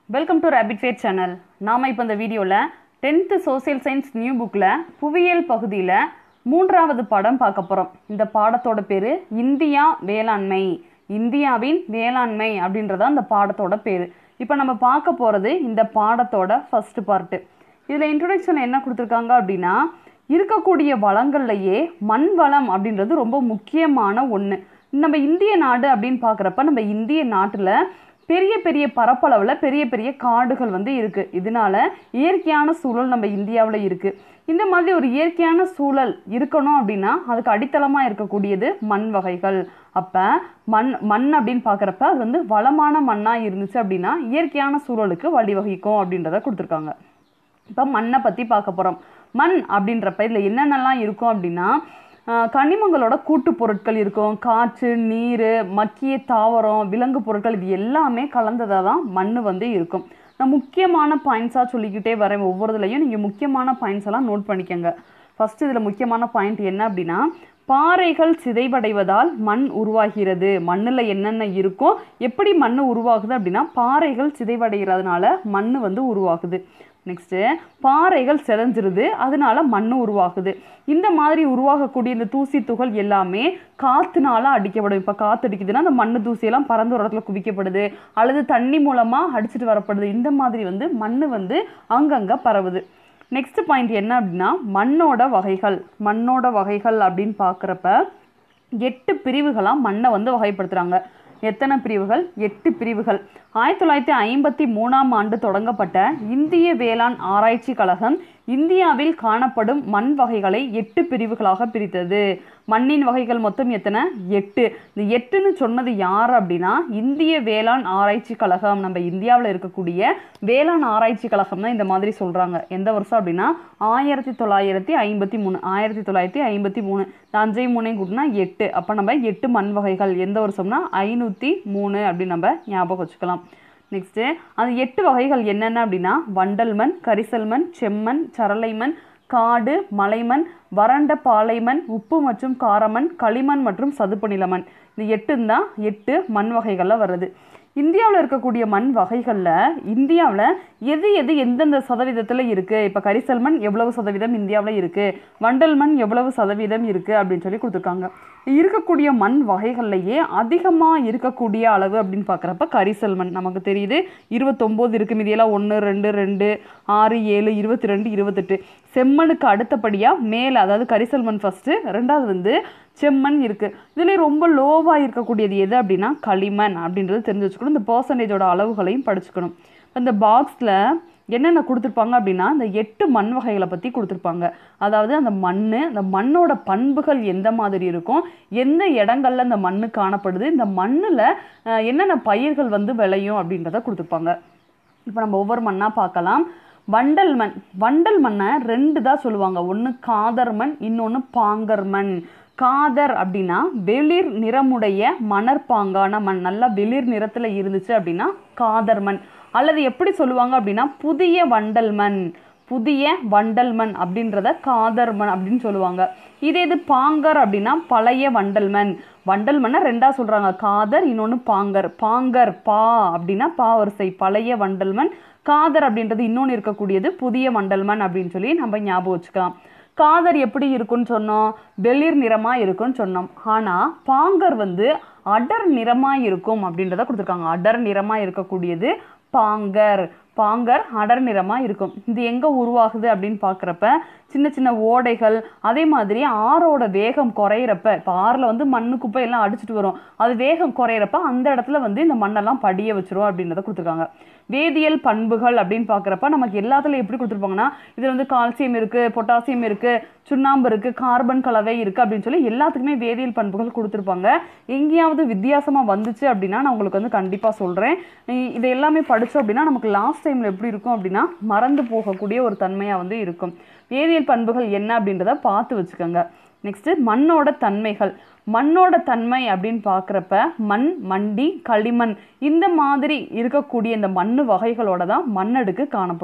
welcome to rapid fire channel நாம் இப்போ இந்த வீடியோவில் டென்த்து சோசியல் சயின்ஸ் நியூ புக்கில் புவியியல் பகுதியில் மூன்றாவது பாடம் பார்க்க போகிறோம் இந்த பாடத்தோட பேர் இந்தியா வேளாண்மை இந்தியாவின் வேளாண்மை அப்படின்றதான் இந்த பாடத்தோட பேர் இப்போ நம்ம பார்க்க போகிறது இந்த பாடத்தோட ஃபர்ஸ்ட் பார்ட்டு இதில் இன்ட்ரொடக்ஷன் என்ன கொடுத்துருக்காங்க அப்படின்னா இருக்கக்கூடிய வளங்கள்லையே மண் வளம் அப்படின்றது ரொம்ப முக்கியமான ஒன்று நம்ம இந்திய நாடு அப்படின்னு பார்க்குறப்ப நம்ம இந்திய நாட்டில் பெரிய பெரிய பரப்பளவில் பெரிய பெரிய காடுகள் வந்து இருக்குது இதனால இயற்கையான சூழல் நம்ம இந்தியாவில் இருக்குது இந்த மாதிரி ஒரு இயற்கையான சூழல் இருக்கணும் அப்படின்னா அதுக்கு அடித்தளமாக இருக்கக்கூடியது மண் வகைகள் அப்போ மண் மண் அப்படின்னு பார்க்குறப்ப அது வந்து வளமான மண்ணாக இருந்துச்சு அப்படின்னா இயற்கையான சூழலுக்கு வழிவகுக்கும் அப்படின்றத கொடுத்துருக்காங்க இப்போ மண்ணை பற்றி பார்க்க போகிறோம் மண் அப்படின்றப்ப இதில் என்னென்னலாம் இருக்கும் அப்படின்னா ஆஹ் கனிமங்களோட கூட்டு பொருட்கள் இருக்கும் காற்று நீர் மக்கிய தாவரம் விலங்கு பொருட்கள் இது எல்லாமே கலந்ததாக தான் மண் வந்து இருக்கும் நான் முக்கியமான பாயிண்ட்ஸாக சொல்லிக்கிட்டே வரேன் ஒவ்வொருதுலையும் நீங்கள் முக்கியமான பாயிண்ட்ஸ் எல்லாம் நோட் பண்ணிக்கோங்க ஃபர்ஸ்ட் இதில் முக்கியமான பாயிண்ட் என்ன அப்படின்னா பாறைகள் சிதைவடைவதால் மண் உருவாகிறது மண்ணில் என்னென்ன இருக்கோ எப்படி மண் உருவாகுது அப்படின்னா பாறைகள் சிதைவடைகிறதுனால மண் வந்து உருவாகுது நெக்ஸ்ட்டு பாறைகள் செதஞ்சிருது அதனால மண் உருவாகுது இந்த மாதிரி உருவாகக்கூடிய இந்த தூசி துகள் எல்லாமே காற்றுனால அடிக்கப்படும் இப்போ காற்று அடிக்குதுன்னா அந்த மண் தூசியெல்லாம் பறந்து ஒரு இடத்துல குவிக்கப்படுது அல்லது தண்ணி மூலமாக அடிச்சிட்டு வரப்படுது இந்த மாதிரி வந்து மண் வந்து அங்கங்கே பரவுது நெக்ஸ்ட் பாயிண்ட் என்ன அப்படின்னா மண்ணோட வகைகள் மண்ணோட வகைகள் அப்படின்னு பார்க்குறப்ப எட்டு பிரிவுகளாக மண்ணை வந்து வகைப்படுத்துகிறாங்க எத்தனை பிரிவுகள் எட்டு பிரிவுகள் ஆயிரத்தி தொள்ளாயிரத்தி ஐம்பத்தி மூணாம் ஆண்டு தொடங்கப்பட்ட இந்திய வேளாண் ஆராய்ச்சி கழகம் இந்தியாவில் காணப்படும் மண் வகைகளை எட்டு பிரிவுகளாக பிரித்தது மண்ணின் வகைகள் மொத்தம் எத்தனை எட்டு இந்த எட்டுன்னு சொன்னது யார் அப்படின்னா இந்திய வேளாண் ஆராய்ச்சி கழகம் நம்ம இந்தியாவில் இருக்கக்கூடிய வேளாண் ஆராய்ச்சி கழகம் தான் இந்த மாதிரி சொல்கிறாங்க எந்த வருஷம் அப்படின்னா ஆயிரத்தி தொள்ளாயிரத்தி ஐம்பத்தி மூணு ஆயிரத்தி தொள்ளாயிரத்தி ஐம்பத்தி மூணு தஞ்சை மூணையும் கூட்டினா எட்டு அப்போ நம்ம எட்டு மண் வகைகள் எந்த வருஷம்னா ஐநூற்றி மூணு அப்படின்னு நம்ம ஞாபகம் வச்சுக்கலாம் நெக்ஸ்ட்டு அந்த எட்டு வகைகள் என்னென்ன அப்படின்னா வண்டல் மண் கரிசல் மண் செம்மண் சரளை மண் காடு மலைமண் வறண்ட பாலைமண் உப்பு மற்றும் காரமண் களிமண் மற்றும் சதுப்பு நிலமண் இந்த எட்டு தான் எட்டு மண் வகைகளில் வருது இந்தியாவில் இருக்கக்கூடிய மண் வகைகளில் இந்தியாவில் எது எது எந்தெந்த சதவீதத்தில் இருக்குது இப்போ கரிசல் மண் எவ்வளவு சதவீதம் இந்தியாவில் இருக்குது வண்டல் மண் எவ்வளவு சதவீதம் இருக்குது அப்படின்னு சொல்லி கொடுத்துருக்காங்க இருக்கக்கூடிய மண் வகைகள்லையே அதிகமாக இருக்கக்கூடிய அளவு அப்படின்னு பார்க்குறப்ப கரிசல் மண் நமக்கு தெரியுது இருபத்தொம்போது இருக்குது மீதியெல்லாம் ஒன்று ரெண்டு ரெண்டு ஆறு ஏழு இருபத்தி ரெண்டு இருபத்தெட்டு செம்மண்ணுக்கு அடுத்தபடியாக மேலே அதாவது கரிசல் மண் ஃபஸ்ட்டு ரெண்டாவது வந்து செம்மண் இருக்குது இதில் ரொம்ப லோவாக இருக்கக்கூடியது எது அப்படின்னா களிமண் அப்படின்றது தெரிஞ்சு வச்சுக்கணும் இந்த பர்சன்டேஜோட அளவுகளையும் படிச்சுக்கணும் இந்த பாக்ஸில் என்னென்ன கொடுத்துருப்பாங்க அப்படின்னா இந்த எட்டு மண் வகைகளை பற்றி கொடுத்துருப்பாங்க அதாவது அந்த மண் அந்த மண்ணோட பண்புகள் எந்த மாதிரி இருக்கும் எந்த இடங்கள்ல இந்த மண் காணப்படுது இந்த மண்ணில் என்னென்ன பயிர்கள் வந்து விளையும் அப்படின்றத கொடுத்துருப்பாங்க இப்போ நம்ம ஒவ்வொரு மண்ணாக பார்க்கலாம் வண்டல் மண் வண்டல் மண்ணை ரெண்டு தான் சொல்லுவாங்க ஒன்று காதர் மண் இன்னொன்று பாங்கர் மண் காதர் அப்படின்னா வெளிர் நிறமுடைய மணற்பாங்கான மண் நல்லா வெளிர் நிறத்தில் இருந்துச்சு அப்படின்னா காதர் மண் அல்லது எப்படி சொல்லுவாங்க அப்படின்னா புதிய வண்டல் மண் புதிய வண்டல் மண் அப்படின்றத காதர் மண் அப்படின்னு சொல்லுவாங்க இதே இது பாங்கர் அப்படின்னா பழைய வண்டல் மண் வண்டல் மண்ணை ரெண்டா சொல்றாங்க காதர் இன்னொன்று பாங்கர் பாங்கர் பா அப்படின்னா பா வரிசை பழைய வண்டல் மண் காதர் அப்படின்றது இன்னொன்று இருக்கக்கூடியது புதிய வண்டல் மண் அப்படின்னு சொல்லி நம்ம ஞாபகம் வச்சுக்கலாம் காதர் எப்படி இருக்குன்னு சொன்னோம் வெளிர் நிறமாக இருக்குன்னு சொன்னோம் ஆனால் பாங்கர் வந்து அடர் நிறமாக இருக்கும் அப்படின்றத கொடுத்துருக்காங்க அடர் நிறமாக இருக்கக்கூடியது பாங்கர் பாங்கர் அடர் நிறமாக இருக்கும் இது எங்கே உருவாகுது அப்படின்னு பார்க்குறப்ப சின்ன சின்ன ஓடைகள் அதே மாதிரி ஆறோட வேகம் குறையிறப்ப இப்போ ஆறில் வந்து மண்ணு குப்பை எல்லாம் அடிச்சிட்டு வரும் அது வேகம் குறையிறப்ப அந்த இடத்துல வந்து இந்த மண்ணெல்லாம் படிய வச்சிரும் அப்படின்றத கொடுத்துருக்காங்க வேதியியல் பண்புகள் அப்படின்னு பார்க்குறப்ப நமக்கு எல்லாத்துலையும் எப்படி கொடுத்துருப்பாங்கன்னா இதில் வந்து கால்சியம் இருக்குது பொட்டாசியம் இருக்குது சுண்ணாம்பு இருக்குது கார்பன் கலவை இருக்குது அப்படின்னு சொல்லி எல்லாத்துக்குமே வேதியியல் பண்புகள் கொடுத்துருப்பாங்க எங்கேயாவது வித்தியாசமாக வந்துச்சு அப்படின்னா நான் உங்களுக்கு வந்து கண்டிப்பாக சொல்கிறேன் இதை எல்லாமே படித்தோம் அப்படின்னா நமக்கு லாஸ்ட் டைமில் எப்படி இருக்கும் அப்படின்னா மறந்து போகக்கூடிய ஒரு தன்மையாக வந்து இருக்கும் வேதியியல் பண்புகள் என்ன அப்படின்றத பார்த்து வச்சுக்கோங்க நெக்ஸ்ட்டு மண்ணோட தன்மைகள் மண்ணோட தன்மை அப்படின்னு பார்க்குறப்ப மண் மண்டி களிமண் இந்த மாதிரி இருக்கக்கூடிய இந்த மண் வகைகளோட தான் மண்ணடுக்கு காணப்படும்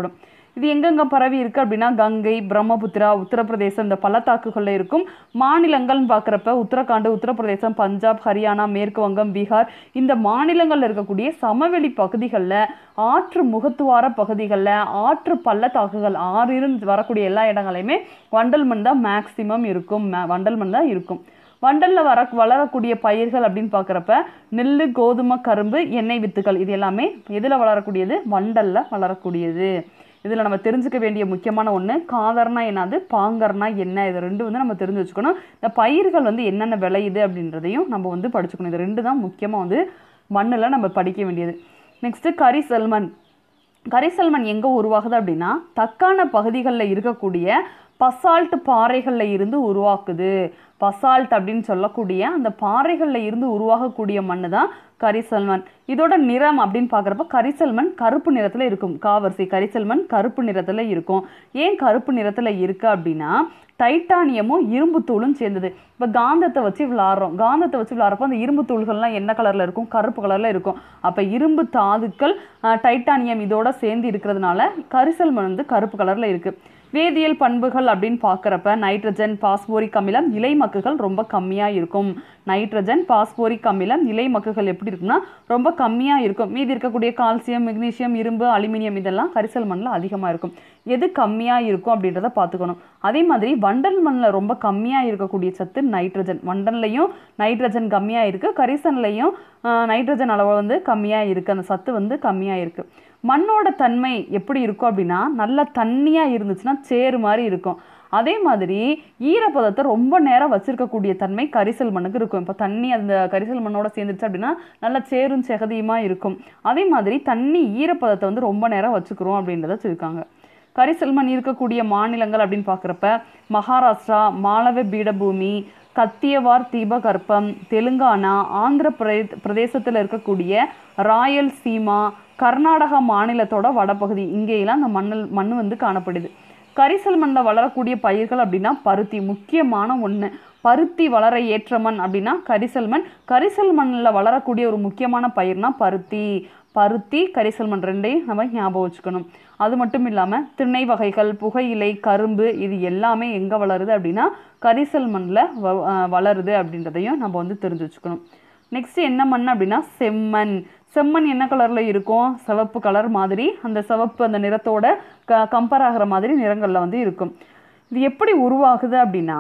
இது எங்கெங்க பரவி இருக்கு அப்படின்னா கங்கை பிரம்மபுத்திரா உத்தரப்பிரதேசம் இந்த பள்ளத்தாக்குகளில் இருக்கும் மாநிலங்கள்னு பார்க்குறப்ப உத்தரகாண்ட் உத்தரப்பிரதேசம் பஞ்சாப் ஹரியானா மேற்கு வங்கம் பீகார் இந்த மாநிலங்களில் இருக்கக்கூடிய சமவெளி பகுதிகளில் ஆற்று முகத்துவார பகுதிகளில் ஆற்று பள்ளத்தாக்குகள் ஆறு இருந்து வரக்கூடிய எல்லா இடங்களையுமே வண்டல் மண் தான் மேக்சிமம் இருக்கும் ம- வண்டல் மண் தான் இருக்கும் வண்டல்ல வர வளரக்கூடிய பயிர்கள் அப்படின்னு பார்க்குறப்ப நெல் கோதுமை கரும்பு எண்ணெய் வித்துக்கள் இது எல்லாமே எதில் வளரக்கூடியது வண்டல்ல வளரக்கூடியது இதில் நம்ம தெரிஞ்சுக்க வேண்டிய முக்கியமான ஒன்று காதர்னா என்னது பாங்கர்னா என்ன இது ரெண்டு வந்து நம்ம தெரிஞ்சு வச்சுக்கணும் இந்த பயிர்கள் வந்து என்னென்ன விளையுது அப்படின்றதையும் நம்ம வந்து படிச்சுக்கணும் இது ரெண்டு தான் முக்கியமாக வந்து மண்ணில் நம்ம படிக்க வேண்டியது நெக்ஸ்ட்டு கரிசல்மண் கரிசல்மண் எங்கே உருவாகுது அப்படின்னா தக்கான பகுதிகளில் இருக்கக்கூடிய பசால்ட் பாறைகளில் இருந்து உருவாக்குது பசால்ட் அப்படின்னு சொல்லக்கூடிய அந்த பாறைகளில் இருந்து உருவாகக்கூடிய மண்ணு தான் கரிசல்மண் இதோட நிறம் அப்படின்னு பார்க்குறப்ப கரிசல்மண் கருப்பு நிறத்தில் இருக்கும் காவரிசை கரிசல்மண் கருப்பு நிறத்தில் இருக்கும் ஏன் கருப்பு நிறத்தில் இருக்கு அப்படின்னா டைட்டானியமும் இரும்பு தூளும் சேர்ந்தது இப்போ காந்தத்தை வச்சு விளாட்றோம் காந்தத்தை வச்சு விளாட்றப்போ அந்த இரும்பு தூள்கள்லாம் என்ன கலரில் இருக்கும் கருப்பு கலரில் இருக்கும் அப்போ இரும்பு தாதுக்கள் அஹ், டைட்டானியம் இதோட சேர்ந்து இருக்கிறதுனால கரிசல் மண் வந்து கருப்பு கலரில் இருக்குது வேதியியல் பண்புகள் அப்படின்னு பார்க்குறப்ப நைட்ரஜன் பாஸ்போரிக் அமிலம் இலை மக்குகள் ரொம்ப கம்மியாக இருக்கும் நைட்ரஜன் பாஸ்போரிக் அமிலம் இலை மக்குகள் எப்படி இருக்கும்னா ரொம்ப கம்மியாக இருக்கும் மீதி இருக்கக்கூடிய கால்சியம் மெக்னீசியம் இரும்பு அலுமினியம் இதெல்லாம் கரிசல் மண்ணில் அதிகமாக இருக்கும் எது கம்மியாக இருக்கும் அப்படின்றத பார்த்துக்கணும் அதே மாதிரி வண்டல் மண்ணில் ரொம்ப கம்மியாக இருக்கக்கூடிய சத்து நைட்ரஜன் வண்டல்லையும் நைட்ரஜன் கம்மியாக இருக்குது கரிசன்லையும் நைட்ரஜன் அளவு வந்து கம்மியாக இருக்குது அந்த சத்து வந்து கம்மியாக இருக்குது மண்ணோட தன்மை எப்படி இருக்கும் அப்படின்னா நல்ல தண்ணியாக இருந்துச்சுன்னா சேறு மாதிரி இருக்கும் அதே மாதிரி ஈரப்பதத்தை ரொம்ப நேரம் வச்சிருக்கக்கூடிய தன்மை கரிசல் மண்ணுக்கு இருக்கும் இப்போ தண்ணி அந்த கரிசல் மண்ணோட சேர்ந்துருச்சு அப்படின்னா நல்ல சேரும் செகதியுமா இருக்கும் அதே மாதிரி தண்ணி ஈரப்பதத்தை வந்து ரொம்ப நேரம் வச்சுக்கிறோம் அப்படின்றத சொல்லியிருக்காங்க கரிசல் மண் இருக்கக்கூடிய மாநிலங்கள் அப்படின்னு பார்க்குறப்ப மகாராஷ்டிரா மாலவ பீடபூமி கத்தியவார் தீபகற்பம் தெலுங்கானா ஆந்திர பிரதே பிரதேசத்தில் இருக்கக்கூடிய ராயல் சீமா கர்நாடகா மாநிலத்தோட வடபகுதி இங்கேயெல்லாம் அந்த மண்ணல் மண் வந்து காணப்படுது கரிசல் மண்ணில் வளரக்கூடிய பயிர்கள் அப்படின்னா பருத்தி முக்கியமான ஒன்று பருத்தி வளர ஏற்ற மண் அப்படின்னா கரிசல் மண் கரிசல் மண்ணில் வளரக்கூடிய ஒரு முக்கியமான பயிர்னா பருத்தி பருத்தி கரிசல் மண் ரெண்டையும் நம்ம ஞாபகம் வச்சுக்கணும் அது மட்டும் இல்லாமல் திணை வகைகள் புகையிலை கரும்பு இது எல்லாமே எங்கே வளருது அப்படின்னா கரிசல் மண்ணில் வ அஹ் வளருது அப்படின்றதையும் நம்ம வந்து தெரிஞ்சு வச்சுக்கணும் நெக்ஸ்ட் என்ன மண் அப்படின்னா செம்மண் செம்மண் என்ன கலரில் இருக்கும் சிவப்பு கலர் மாதிரி அந்த சிவப்பு அந்த நிறத்தோட க கம்பேர் ஆகிற மாதிரி நிறங்களில் வந்து இருக்கும் இது எப்படி உருவாகுது அப்படின்னா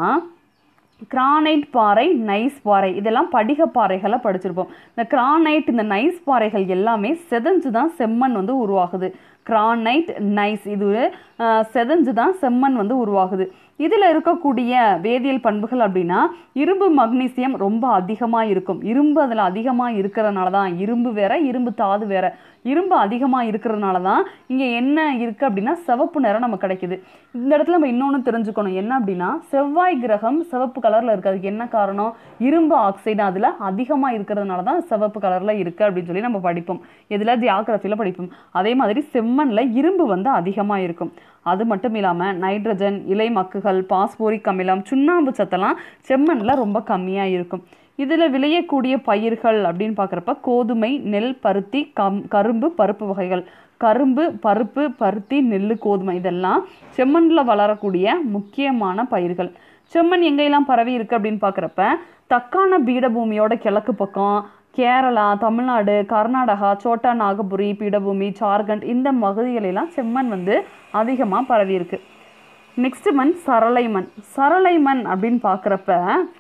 கிரானைட் பாறை நைஸ் பாறை இதெல்லாம் படிக பாறைகளை படிச்சிருப்போம் இந்த கிரானைட் இந்த நைஸ் பாறைகள் எல்லாமே செதஞ்சு தான் செம்மண் வந்து உருவாகுது கிரானைட் நைஸ் இது அஹ், செதஞ்சு தான் செம்மண் வந்து உருவாகுது இதில் இருக்கக்கூடிய வேதியியல் பண்புகள் அப்படின்னா இரும்பு மக்னீசியம் ரொம்ப அதிகமாக இருக்கும் இரும்பு அதில் அதிகமாக இருக்கிறதுனால தான் இரும்பு வேற இரும்பு தாது வேற இரும்பு அதிகமாக இருக்கிறதுனால தான் இங்கே என்ன இருக்குது அப்படின்னா சிவப்பு நிறம் நமக்கு கிடைக்குது இந்த இடத்துல நம்ம இன்னொன்று தெரிஞ்சுக்கணும் என்ன அப்படின்னா செவ்வாய் கிரகம் சிவப்பு கலரில் இருக்குது அதுக்கு என்ன காரணம் இரும்பு ஆக்சைடு அதில் அதிகமாக இருக்கிறதுனால தான் சிவப்பு கலரில் இருக்குது அப்படின்னு சொல்லி நம்ம படிப்போம் இதில் ஜியாகிரஃபியில் படிப்போம் அதே மாதிரி செம்மண்ணில் இரும்பு வந்து அதிகமாக இருக்கும் அது மட்டும் இல்லாமல் நைட்ரஜன் இலை மக்குகள் பாஸ்போரிக் அமிலம் சுண்ணாம்பு சத்தெல்லாம் செம்மண்ணில் ரொம்ப கம்மியாக இருக்கும் இதில் விளையக்கூடிய பயிர்கள் அப்படின்னு பார்க்குறப்ப கோதுமை நெல் பருத்தி கம் கரும்பு பருப்பு வகைகள் கரும்பு பருப்பு பருத்தி நெல் கோதுமை இதெல்லாம் செம்மண்ணில் வளரக்கூடிய முக்கியமான பயிர்கள் செம்மண் எங்கெல்லாம் பரவி இருக்கு அப்படின்னு பார்க்குறப்ப தக்கான பீடபூமியோட கிழக்கு பக்கம் கேரளா தமிழ்நாடு கர்நாடகா சோட்டா நாகபுரி பீடபூமி ஜார்க்கண்ட் இந்த பகுதிகளெல்லாம் செம்மண் வந்து அதிகமாக பரவி இருக்கு நெக்ஸ்ட் மண் சரளை மண் சரளை மண் அப்படின்னு பார்க்குறப்ப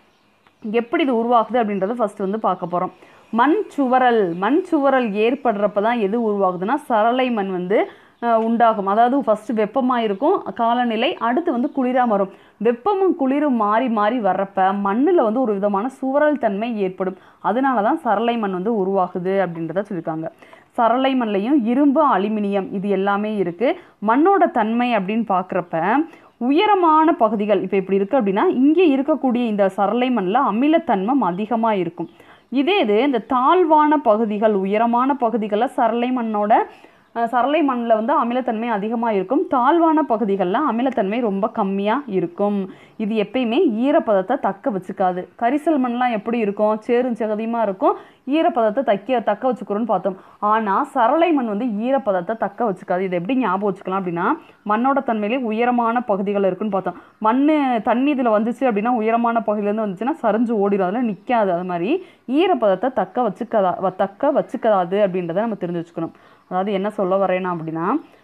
எப்படி இது உருவாகுது அப்படின்றத ஃபர்ஸ்ட் வந்து பார்க்க போகிறோம் மண் சுவரல் மண் சுவரல் ஏற்படுறப்ப தான் எது உருவாகுதுன்னா சரளை மண் வந்து அஹ், உண்டாகும் அதாவது ஃபர்ஸ்ட் வெப்பமாக இருக்கும் காலநிலை அடுத்து வந்து குளிராக வரும் வெப்பமும் குளிரும் மாறி மாறி வர்றப்ப மண்ணில் வந்து ஒரு விதமான சுவரல் தன்மை ஏற்படும் அதனால தான் சரளை மண் வந்து உருவாகுது அப்படின்றத சொல்லியிருக்காங்க சரளை மண்லையும் இரும்பு அலுமினியம் இது எல்லாமே இருக்குது மண்ணோட தன்மை அப்படின்னு பார்க்குறப்ப உயரமான பகுதிகள் இப்போ இப்படி இருக்குது அப்படின்னா இங்கே இருக்கக்கூடிய இந்த சரளை மண்ணில் அமிலத்தன்மம் அதிகமாக இருக்கும் இதே இது இந்த தாழ்வான பகுதிகள் உயரமான பகுதிகளில் சரளை மண்ணோட அஹ், சரளை மண்ணில் வந்து அமிலத்தன்மை அதிகமாக இருக்கும் தாழ்வான பகுதிகளில் அமிலத்தன்மை ரொம்ப கம்மியாக இருக்கும் இது எப்பயுமே ஈரப்பதத்தை தக்க வச்சுக்காது கரிசல் மண்லாம் எப்படி இருக்கும் சேரும் சகதியமாக இருக்கும் ஈரப்பதத்தை தக்க தக்க வச்சுக்கிறோன்னு பார்த்தோம் ஆனால் சரளை மண் வந்து ஈரப்பதத்தை தக்க வச்சுக்காது இது எப்படி ஞாபகம் வச்சுக்கலாம் அப்படின்னா மண்ணோட தன்மையிலே உயரமான பகுதிகள் இருக்குன்னு பார்த்தோம் மண் தண்ணி இதில் வந்துச்சு அப்படின்னா உயரமான பகுதியிலேருந்து வந்துச்சுன்னா சரிஞ்சு ஓடிடும் அதில் நிற்காது அது மாதிரி ஈரப்பதத்தை தக்க வச்சுக்கதா வ- தக்க வச்சுக்காது அப்படின்றத நம்ம தெரிஞ்சு வச்சுக்கணும் அதாவது என்ன சொல்ல வரேன்னா அப்படின்னா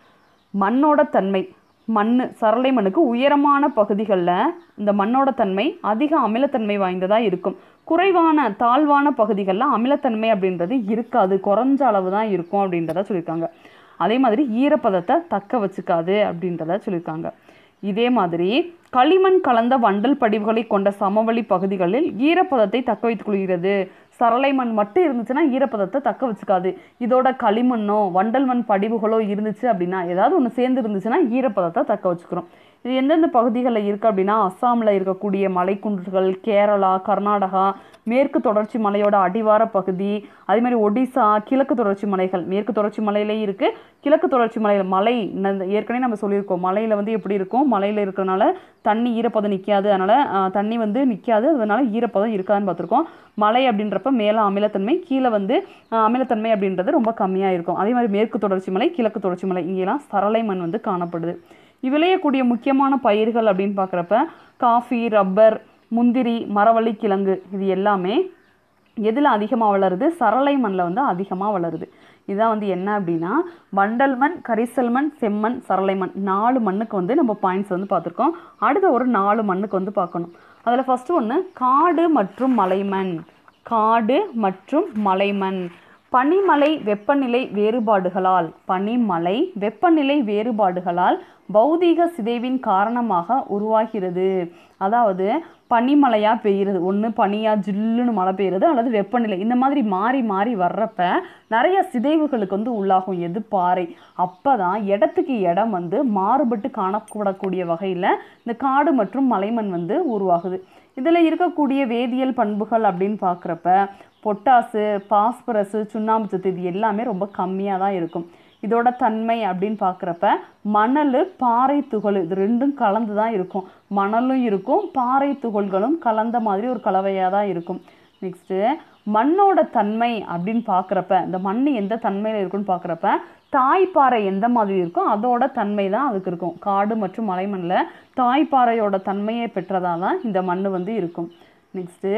மண்ணோட தன்மை மண் சரளை மண்ணுக்கு உயரமான பகுதிகளில் இந்த மண்ணோட தன்மை அதிக அமிலத்தன்மை வாய்ந்ததாக இருக்கும் குறைவான தாழ்வான பகுதிகளில் அமிலத்தன்மை அப்படின்றது இருக்காது குறைஞ்ச அளவு தான் இருக்கும் அப்படின்றத சொல்லியிருக்காங்க அதே மாதிரி ஈரப்பதத்தை தக்க வச்சுக்காது அப்படின்றத சொல்லியிருக்காங்க இதே மாதிரி களிமண் கலந்த வண்டல் படிவுகளை கொண்ட சமவெளி பகுதிகளில் ஈரப்பதத்தை தக்க வைத்துக் கொள்கிறது சரளை மண் மட்டும் இருந்துச்சுன்னா ஈரப்பதத்தை தக்க வச்சுக்காது இதோட களிமண்ணோ வண்டல் மண் படிவுகளோ இருந்துச்சு அப்படின்னா ஏதாவது ஒன்று சேர்ந்து இருந்துச்சுன்னா ஈரப்பதத்தை தக்க வச்சுக்கிறோம் இது எந்தெந்த பகுதிகளில் இருக்குது அப்படின்னா அஸ்ஸாமில் இருக்கக்கூடிய மலைக்குன்றுகள் கேரளா கர்நாடகா மேற்கு தொடர்ச்சி மலையோட அடிவார பகுதி அதே மாதிரி ஒடிசா கிழக்கு தொடர்ச்சி மலைகள் மேற்கு தொடர்ச்சி மலையிலே இருக்குது கிழக்கு தொடர்ச்சி மலையில் மலை ந- ஏற்கனவே நம்ம சொல்லியிருக்கோம் மலையில் வந்து எப்படி இருக்கும் மலையில் இருக்கிறனால தண்ணி ஈரப்பதம் நிற்காது அதனால் தண்ணி வந்து நிற்காது அதனால ஈரப்பதம் இருக்காதுன்னு பார்த்துருக்கோம் மலை அப்படின்றப்ப மேலே அமிலத்தன்மை கீழே வந்து ஆஹ், அமிலத்தன்மை அப்படின்றது ரொம்ப கம்மியாக இருக்கும் அதே மாதிரி மேற்கு தொடர்ச்சி மலை கிழக்கு தொடர்ச்சி மலை இங்கெல்லாம் சரளை மண் வந்து காணப்படுது விளையக்கூடிய முக்கியமான பயிர்கள் அப்படின்னு பார்க்குறப்ப காஃபி ரப்பர் முந்திரி மரவள்ளி கிழங்கு இது எல்லாமே எதில் அதிகமாக வளருது சரளை மண்ணில் வந்து அதிகமாக வளருது இதான் வந்து என்ன அப்படின்னா வண்டல் மண் கரிசல் மண் செம்மண் சரளை மண் நாலு மண்ணுக்கு வந்து நம்ம பாயிண்ட்ஸ் வந்து பார்த்துருக்கோம் அடுத்த ஒரு நாலு மண்ணுக்கு வந்து பார்க்கணும் அதில் ஃபஸ்ட்டு ஒன்று காடு மற்றும் மலைமண் காடு மற்றும் மலைமண் பனிமலை வெப்பநிலை வேறுபாடுகளால் பனிமலை வெப்பநிலை வேறுபாடுகளால் பௌதீக சிதைவின் காரணமாக உருவாகிறது அதாவது பனிமழையா பெய்யுறது ஒன்று பனியா ஜில்லுன்னு மழை பெய்யுறது அல்லது வெப்பநிலை இந்த மாதிரி மாறி மாறி வர்றப்ப நிறைய சிதைவுகளுக்கு வந்து உள்ளாகும் எது பாறை அப்போ தான் இடத்துக்கு இடம் வந்து மாறுபட்டு காணப்படக்கூடிய வகையில் இந்த காடு மற்றும் மலைமண் வந்து உருவாகுது இதில் இருக்கக்கூடிய வேதியியல் பண்புகள் அப்படின்னு பார்க்குறப்ப பொட்டாசு பாஸ்பரஸு சுண்ணாம்பு சத்து இது எல்லாமே ரொம்ப கம்மியாக தான் இருக்கும் இதோட தன்மை அப்படின்னு பார்க்குறப்ப மணல் பாறை துகள் இது ரெண்டும் கலந்து தான் இருக்கும் மணலும் இருக்கும் பாறை துகள்களும் கலந்த மாதிரி ஒரு கலவையாக தான் இருக்கும் நெக்ஸ்ட்டு மண்ணோட தன்மை அப்படின்னு பார்க்குறப்ப இந்த மண் எந்த தன்மையில் இருக்குன்னு பார்க்குறப்ப தாய்ப்பாறை எந்த மாதிரி இருக்கோ அதோட தன்மை தான் அதுக்கு இருக்கும் காடு மற்றும் மலைமண்ணில் தாய்ப்பாறையோட தன்மையை பெற்றதாக தான் இந்த மண் வந்து இருக்கும் நெக்ஸ்ட்டு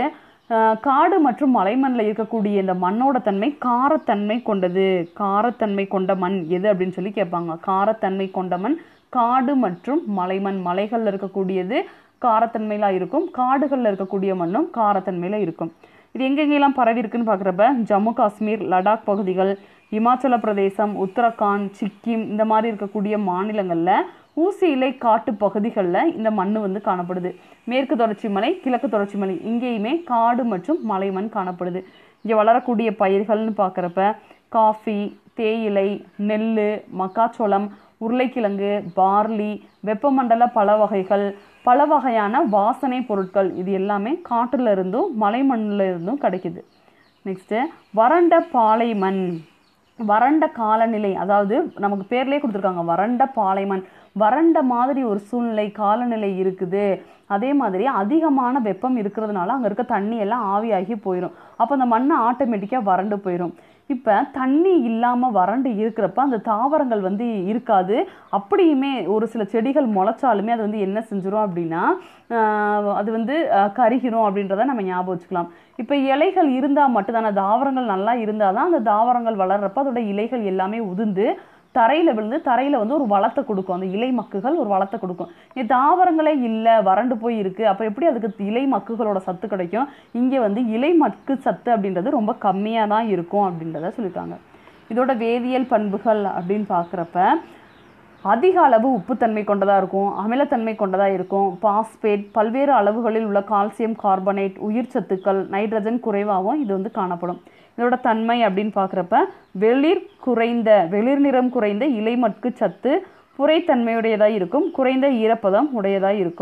காடு மற்றும் மலைமண்ணில் இருக்கக்கூடிய இந்த மண்ணோட தன்மை காரத்தன்மை கொண்டது காரத்தன்மை கொண்ட மண் எது அப்படின்னு சொல்லி கேட்பாங்க காரத்தன்மை கொண்ட மண் காடு மற்றும் மலைமண் மலைகளில் இருக்கக்கூடியது காரத்தன்மையில இருக்கும் காடுகளில் இருக்கக்கூடிய மண்ணும் காரத்தன்மையில இருக்கும் இது எங்கெங்கெல்லாம் பரவி இருக்குன்னு பார்க்குறப்ப ஜம்மு காஷ்மீர் லடாக் பகுதிகள் இமாச்சல பிரதேசம் உத்தரகாண்ட் சிக்கிம் இந்த மாதிரி இருக்கக்கூடிய மாநிலங்களில் ஊசி இலை காட்டு பகுதிகளில் இந்த மண் வந்து காணப்படுது மேற்கு தொடர்ச்சி மலை கிழக்கு தொடர்ச்சி மலை இங்கேயுமே காடு மற்றும் மலைமண் காணப்படுது இங்கே வளரக்கூடிய பயிர்கள்னு பார்க்குறப்ப காஃபி தேயிலை நெல் மக்காச்சோளம் உருளைக்கிழங்கு பார்லி வெப்பமண்டல பல வகைகள் பல வகையான வாசனை பொருட்கள் இது எல்லாமே காட்டுல இருந்தும் மலை மண்ணுல இருந்தும் கிடைக்குது நெக்ஸ்ட்டு வறண்ட பாலை மண் வறண்ட காலநிலை அதாவது நமக்கு பேர்லேயே கொடுத்துருக்காங்க வறண்ட பாலைமண் வறண்ட மாதிரி ஒரு சூழ்நிலை காலநிலை இருக்குது அதே மாதிரி அதிகமான வெப்பம் இருக்கிறதுனால அங்கே இருக்க தண்ணி எல்லாம் ஆவியாகி போயிடும் அப்போ அந்த மண் ஆட்டோமேட்டிக்காக வறண்டு போயிடும் இப்போ தண்ணி இல்லாமல் வறண்டு இருக்கிறப்ப அந்த தாவரங்கள் வந்து இருக்காது அப்படியுமே ஒரு சில செடிகள் முளைச்சாலுமே அது வந்து என்ன செஞ்சிரும் அப்படின்னா ஆஹ் அது வந்து ஆஹ் கருகிரும் அப்படின்றத நம்ம ஞாபகம் வச்சுக்கலாம் இப்போ இலைகள் இருந்தால் மட்டும்தான தாவரங்கள் நல்லா இருந்தால் தான் அந்த தாவரங்கள் வளர்றப்ப அதோட இலைகள் எல்லாமே உதிர்ந்து தரையில் விழுந்து தரையில் வந்து ஒரு வளத்தை கொடுக்கும் அந்த இலை மக்குகள் ஒரு வளத்தை கொடுக்கும் இது தாவரங்களே இல்லை வறண்டு போய் இருக்கு அப்போ எப்படி அதுக்கு இலை மக்குகளோட சத்து கிடைக்கும் இங்கே வந்து இலை மக்கு சத்து அப்படின்றது ரொம்ப கம்மியாக தான் இருக்கும் அப்படின்றத சொல்லியிருக்காங்க இதோட வேதியியல் பண்புகள் அப்படின்னு பார்க்குறப்ப அதிக அளவு உப்புத்தன்மை கொண்டதாக இருக்கும் அமிலத்தன்மை கொண்டதாக இருக்கும் பாஸ்பேட் பல்வேறு அளவுகளில் உள்ள கால்சியம் கார்பனேட் உயிர் சத்துக்கள் நைட்ரஜன் குறைவாகவும் இது வந்து காணப்படும் இதோட தன்மை அப்படின்னு பார்க்குறப்ப வெளிர் குறைந்த வெளிர் நிறம் குறைந்த இலைமட்கு சத்து புரைத்தன்மையுடையதாக இருக்கும் குறைந்த ஈரப்பதம் உடையதாக இருக்கும்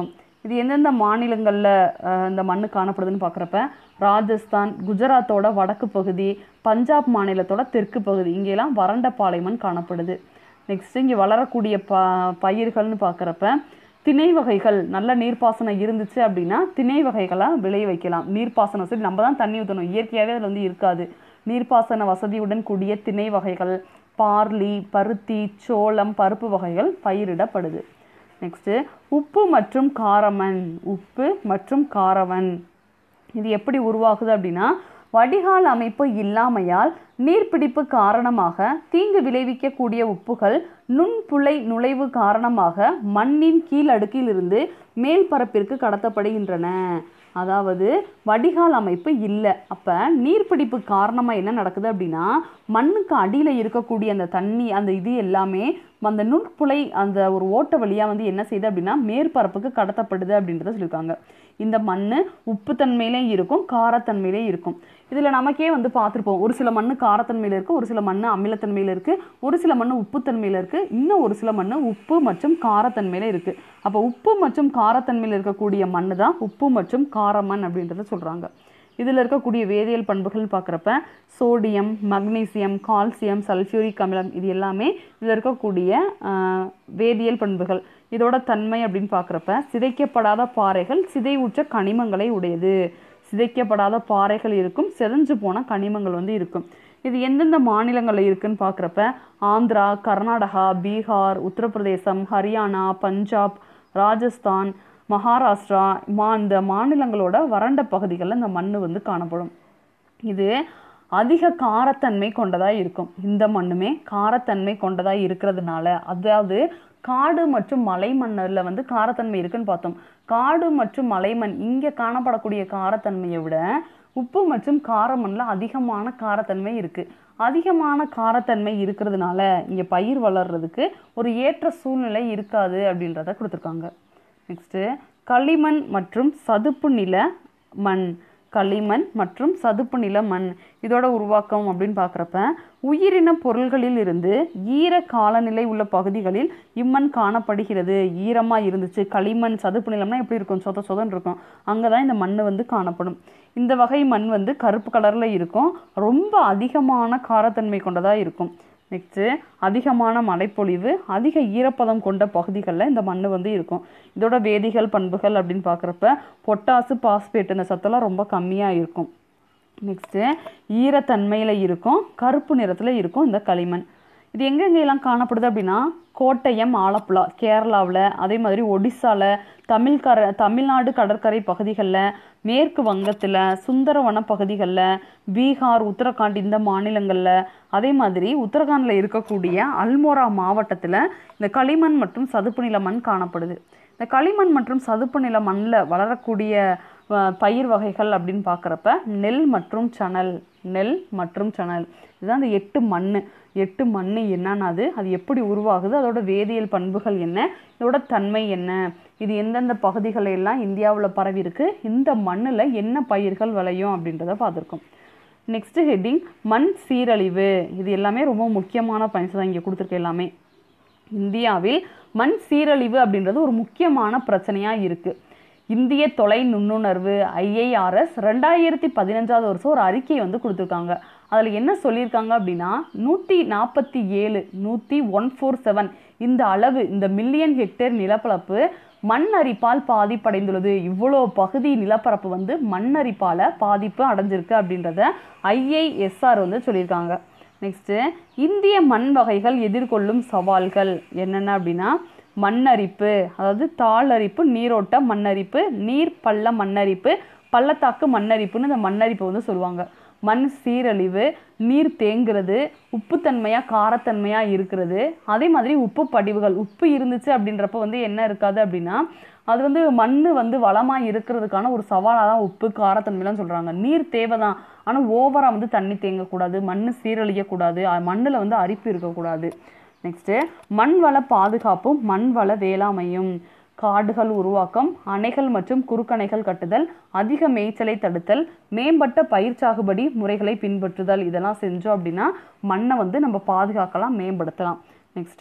இது எந்தெந்த மாநிலங்களில் இந்த மண் காணப்படுதுன்னு பார்க்குறப்ப ராஜஸ்தான் குஜராத்தோட வடக்கு பகுதி பஞ்சாப் மாநிலத்தோட தெற்கு பகுதி இங்கெல்லாம் வறண்ட பாலைமண் காணப்படுது நெக்ஸ்ட் இங்கே வளரக்கூடிய ப பயிர்கள்னு பார்க்குறப்ப திணை வகைகள் நல்ல நீர்ப்பாசனம் இருந்துச்சு அப்படின்னா திணை வகைகளாக விளைய வைக்கலாம் நீர்ப்பாசனம் சரி நம்ம தான் தண்ணி ஊற்றணும் இயற்கையாகவே அதில் வந்து இருக்காது நீர்ப்பாசன வசதியுடன் கூடிய திணை வகைகள் பார்லி பருத்தி சோளம் பருப்பு வகைகள் பயிரிடப்படுது நெக்ஸ்ட்டு உப்பு மற்றும் காரமண் உப்பு மற்றும் காரமண் இது எப்படி உருவாகுது அப்படின்னா வடிகால் அமைப்பு இல்லாமையால் நீர்பிடிப்பு காரணமாக தீங்கு விளைவிக்கக்கூடிய உப்புகள் நுண்புழை நுழைவு காரணமாக மண்ணின் கீழ் அடுக்கிலிருந்து மேல் பரப்பிற்கு கடத்தப்படுகின்றன அதாவது வடிகால் அமைப்பு இல்லை அப்போ நீர்பிடிப்பு காரணமாக என்ன நடக்குது அப்படின்னா மண்ணுக்கு அடியில் இருக்கக்கூடிய அந்த தண்ணி அந்த இது எல்லாமே அந்த நுண்புழை அந்த ஒரு ஓட்ட வழியாக வந்து என்ன செய்யுது அப்படின்னா மேற்பரப்புக்கு கடத்தப்படுது அப்படின்றத சொல்லியிருக்காங்க இந்த மண் உப்புத்தன்மையிலையும் இருக்கும் காரத்தன்மையிலையும் இருக்கும் இதில் நமக்கே வந்து பார்த்துருப்போம் ஒரு சில மண் காரத்தன்மையில் இருக்குது ஒரு சில மண் அமிலத்தன்மையில் இருக்குது ஒரு சில மண் உப்புத்தன்மையில் இருக்குது இன்னும் ஒரு சில மண் உப்பு மற்றும் காரத்தன்மையில் இருக்குது அப்போ உப்பு மற்றும் காரத்தன்மையில் இருக்கக்கூடிய மண் தான் உப்பு மற்றும் காரமண் அப்படின்றத சொல்கிறாங்க இதில் இருக்கக்கூடிய வேதியியல் பண்புகள் பார்க்குறப்ப சோடியம் மக்னீசியம் கால்சியம் சல்ஃபியூரிக் அமிலம் இது எல்லாமே இதில் இருக்கக்கூடிய ஆஹ், வேதியியல் பண்புகள் இதோட தன்மை அப்படின்னு பார்க்குறப்ப சிதைக்கப்படாத பாறைகள் சிதைவுற்ற கனிமங்களை உடையது சிதைக்கப்படாத பாறைகள் இருக்கும் செதஞ்சு போன கனிமங்கள் வந்து இருக்கும் இது எந்தெந்த மாநிலங்களில் இருக்குன்னு பார்க்குறப்ப ஆந்திரா கர்நாடகா பீகார் உத்தரப்பிரதேசம் ஹரியானா பஞ்சாப் ராஜஸ்தான் மகாராஷ்டிரா மா இந்த மாநிலங்களோட வறண்ட பகுதிகளில் இந்த மண் வந்து காணப்படும் இது அதிக காரத்தன்மை கொண்டதாக இருக்கும் இந்த மண்ணுமே காரத்தன்மை கொண்டதாக இருக்கிறதுனால அதாவது காடு மற்றும் மலை மண்ணில் வந்து காரத்தன்மை இருக்குன்னு பார்த்தோம் காடு மற்றும் மலைமண் இங்கே காணப்படக்கூடிய காரத்தன்மையை விட உப்பு மற்றும் கார மண்ணில் அதிகமான காரத்தன்மை இருக்குது அதிகமான காரத்தன்மை இருக்கிறதுனால இங்கே பயிர் வளர்றதுக்கு ஒரு ஏற்ற சூழ்நிலை இருக்காது அப்படின்றத கொடுத்துருக்காங்க நெக்ஸ்ட்டு களிமண் மற்றும் சதுப்பு நில மண் களிமண் மற்றும் சதுப்பு நில மண் இதோட உருவாக்கம் அப்படின்னு பார்க்குறப்ப உயிரின பொருள்களில் இருந்து ஈர காலநிலை உள்ள பகுதிகளில் இம்மண் காணப்படுகிறது ஈரமாக இருந்துச்சு களிமண் சதுப்பு நிலம்னா எப்படி இருக்கும் சொத சொதன்னு இருக்கும் அங்கே தான் இந்த மண் வந்து காணப்படும் இந்த வகை மண் வந்து கருப்பு கலரில் இருக்கும் ரொம்ப அதிகமான காரத்தன்மை கொண்டதாக இருக்கும் நெக்ஸ்ட்டு அதிகமான மழைப்பொழிவு அதிக ஈரப்பதம் கொண்ட பகுதிகளில் இந்த மண் வந்து இருக்கும் இதோட வேதிகள் பண்புகள் அப்படின்னு பார்க்குறப்ப பொட்டாசு பாஸ்பேட் இந்த சத்தெல்லாம் ரொம்ப கம்மியாக இருக்கும் நெக்ஸ்ட்டு ஈரத்தன்மையில் இருக்கும் கருப்பு நிறத்தில் இருக்கும் இந்த களிமண் இது எங்கெங்கெல்லாம் காணப்படுது அப்படின்னா கோட்டயம் ஆலப்புழா கேரளாவில் அதே மாதிரி ஒடிசாவில் தமிழ்கர தமிழ்நாடு கடற்கரை பகுதிகளில் மேற்கு வங்கத்தில் சுந்தரவன பகுதிகளில் பீகார் உத்தரகாண்ட் இந்த மாநிலங்களில் அதே மாதிரி உத்தரகாண்டில் இருக்கக்கூடிய அல்மோரா மாவட்டத்தில் இந்த களிமண் மற்றும் சதுப்பு நில மண் காணப்படுது இந்த களிமண் மற்றும் சதுப்பு நில மண்ணில் வளரக்கூடிய அஹ், பயிர் வகைகள் அப்படின்னு பார்க்குறப்ப நெல் மற்றும் சணல் நெல் மற்றும் சணல் இதுதான் அந்த எட்டு மண் எட்டு மண் என்னன்னது அது எப்படி உருவாகுது அதோட வேதியியல் பண்புகள் என்ன இதோட தன்மை என்ன இது எந்தெந்த பகுதிகள் எல்லாம் இந்தியாவில் பரவி இருக்கு இந்த மண்ணில் என்ன பயிர்கள் விளையும் அப்படின்றத பார்த்துருக்கோம் நெக்ஸ்ட் ஹெட்டிங் மண் சீரழிவு இது எல்லாமே ரொம்ப முக்கியமான பாயிண்ட்ஸ் தான் இங்கே கொடுத்துருக்க எல்லாமே இந்தியாவில் மண் சீரழிவு அப்படின்றது ஒரு முக்கியமான பிரச்சனையாக இருக்குது இந்திய தொலை நுண்ணுணர்வு ஐஐஆர்எஸ் ரெண்டாயிரத்தி பதினஞ்சாவது வருஷம் ஒரு அறிக்கையை வந்து கொடுத்துருக்காங்க அதில் என்ன சொல்லியிருக்காங்க அப்படின்னா நூற்றி நாற்பத்தி ஏழு நூற்றி ஒன் ஃபோர் செவன் இந்த அளவு இந்த மில்லியன் ஹெக்டேர் நிலப்பரப்பு மண் அரிப்பால் பாதிப்படைந்துள்ளது இவ்வளோ பகுதி நிலப்பரப்பு வந்து மண் அரிப்பால் பாதிப்பு அடைஞ்சிருக்கு அப்படின்றத ஐஐஎஸ்ஆர் வந்து சொல்லியிருக்காங்க நெக்ஸ்ட்டு இந்திய மண் வகைகள் எதிர்கொள்ளும் சவால்கள் என்னென்ன அப்படின்னா மண்ணரிப்பு அதாவது தாளரிப்பு நீரோட்ட மண்ணரிப்பு நீர் பள்ள மண்ணரிப்பு பள்ளத்தாக்கு மண்ணரிப்புன்னு இந்த மண்ணரிப்பை வந்து சொல்லுவாங்க மண் சீரழிவு நீர் தேங்குறது உப்புத்தன்மையாக காரத்தன்மையாக இருக்கிறது அதே மாதிரி உப்பு படிவுகள் உப்பு இருந்துச்சு அப்படின்றப்ப வந்து என்ன இருக்காது அப்படின்னா அது வந்து மண் வந்து வளமாக இருக்கிறதுக்கான ஒரு சவாலாக தான் உப்பு காரத்தன்மைலாம் சொல்கிறாங்க நீர் தேவை தான் ஆனால் ஓவராக வந்து தண்ணி தேங்கக்கூடாது மண் சீரழியக்கூடாது மண்ணில் வந்து அரிப்பு இருக்கக்கூடாது நெக்ஸ்ட்டு மண் வள பாதுகாப்பும் மண் வள வேளாமையும் காடுகள் உருவாக்கம் அணைகள் மற்றும் குறுக்கணைகள் கட்டுதல் அதிக மேய்ச்சலை தடுத்தல் மேம்பட்ட பயிர் சாகுபடி முறைகளை பின்பற்றுதல் இதெல்லாம் செஞ்சோம் அப்படின்னா மண்ணை வந்து நம்ம பாதுகாக்கலாம் மேம்படுத்தலாம் நெக்ஸ்ட்டு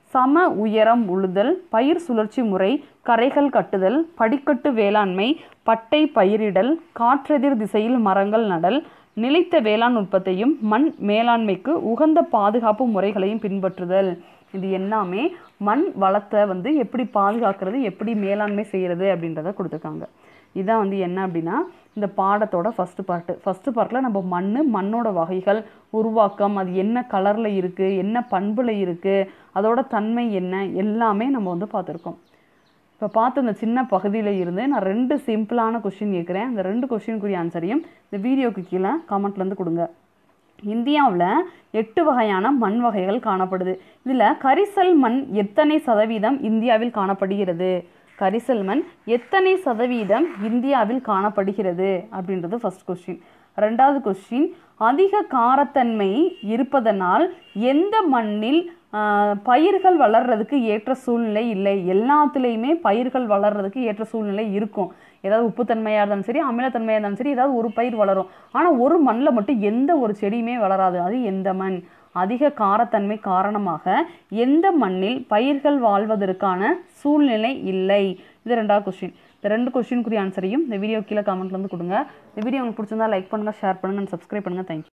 சம உயரம் உழுதல் பயிர் சுழற்சி முறை கரைகள் கட்டுதல் படிக்கட்டு வேளாண்மை பட்டை பயிரிடல் காற்றெதிர் திசையில் மரங்கள் நடல் நிலைத்த வேளாண் உற்பத்தியும் மண் மேலாண்மைக்கு உகந்த பாதுகாப்பு முறைகளையும் பின்பற்றுதல் இது எல்லாமே மண் வளத்தை வந்து எப்படி பாதுகாக்கிறது எப்படி மேலாண்மை செய்கிறது அப்படின்றத கொடுத்துருக்காங்க இதான் வந்து என்ன அப்படின்னா இந்த பாடத்தோட ஃபஸ்ட்டு பார்ட்டு ஃபஸ்ட்டு பார்ட்டில் நம்ம மண் மண்ணோட வகைகள் உருவாக்கம் அது என்ன கலரில் இருக்குது என்ன பண்பில் இருக்குது அதோட தன்மை என்ன எல்லாமே நம்ம வந்து பார்த்துருக்கோம் இப்போ பார்த்த இந்த சின்ன பகுதியில் இருந்து நான் ரெண்டு சிம்பிளான கொஷின் கேட்குறேன் அந்த ரெண்டு கொஷினுக்குரிய ஆன்சரையும் இந்த வீடியோக்கு கீழே கமெண்ட்லேருந்து கொடுங்க இந்தியாவில் எட்டு வகையான மண் வகைகள் காணப்படுது இதில் கரிசல் மண் எத்தனை சதவீதம் இந்தியாவில் காணப்படுகிறது கரிசல் மண் எத்தனை சதவீதம் இந்தியாவில் காணப்படுகிறது அப்படின்றது ஃபர்ஸ்ட் கொஸ்டின் ரெண்டாவது கொஸ்டின் அதிக காரத்தன்மை இருப்பதனால் எந்த மண்ணில் ஆஹ், பயிர்கள் வளர்றதுக்கு ஏற்ற சூழ்நிலை இல்லை எல்லாத்துலேயுமே பயிர்கள் வளர்றதுக்கு ஏற்ற சூழ்நிலை இருக்கும் ஏதாவது உப்புத்தன்மையாக இருந்தாலும் சரி அமிலத்தன்மையாக இருந்தாலும் சரி ஏதாவது ஒரு பயிர் வளரும் ஆனால் ஒரு மண்ணில் மட்டும் எந்த ஒரு செடியுமே வளராது அது எந்த மண் அதிக காரத்தன்மை காரணமாக எந்த மண்ணில் பயிர்கள் வாழ்வதற்கான சூழ்நிலை இல்லை இது ரெண்டாவது கொஸ்டின் இந்த ரெண்டு கொஸ்டினுக்குரிய ஆன்சரையும் இந்த வீடியோ கீழே கமெண்ட்ல வந்து கொடுங்க இந்த வீடியோ உங்களுக்கு பிடிச்சிருந்தா லைக் பண்ணுங்கள் ஷேர் பண்ணுங்கள் சப்ஸ்கிரைப் பண்ணுங்கள் தேங்க்யூ